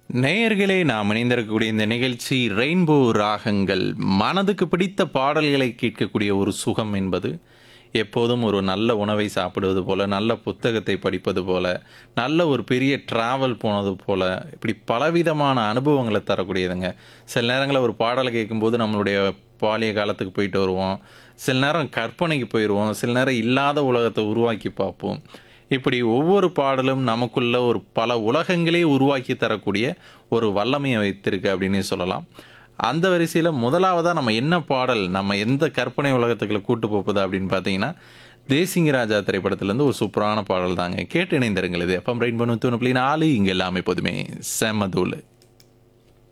நேயர்களே நாம் இணைந்திருக்கக்கூடிய இந்த நிகழ்ச்சி ரெயின்போ ராகங்கள் மனதுக்கு பிடித்த பாடல்களை கேட்கக்கூடிய ஒரு சுகம் என்பது எப்போதும் ஒரு நல்ல உணவை சாப்பிடுவது போல நல்ல புத்தகத்தை படிப்பது போல நல்ல ஒரு பெரிய டிராவல் போனது போல இப்படி பலவிதமான அனுபவங்களை தரக்கூடியதுங்க சில நேரங்களில் ஒரு பாடலை கேட்கும்போது நம்மளுடைய பாலிய காலத்துக்கு போயிட்டு வருவோம் சில நேரம் கற்பனைக்கு போயிடுவோம் சில நேரம் இல்லாத உலகத்தை உருவாக்கி பார்ப்போம் இப்படி ஒவ்வொரு பாடலும் நமக்குள்ள ஒரு பல உலகங்களே உருவாக்கி தரக்கூடிய ஒரு வல்லமையை வைத்திருக்கு அப்படின்னு சொல்லலாம் அந்த வரிசையில் முதலாவதாக நம்ம என்ன பாடல் நம்ம எந்த கற்பனை உலகத்துக்குள்ள கூட்டு போகுது அப்படின்னு பார்த்தீங்கன்னா தேசிங்க ராஜா திரைப்படத்துலேருந்து ஒரு சூப்பரான பாடல் தாங்க கேட்டு இணைந்திருங்கள் இது எஃப்எம் ரைன் பண்ணு தூணு நாலு இங்கே எல்லாமே எப்போதுமே செம்ம தூள்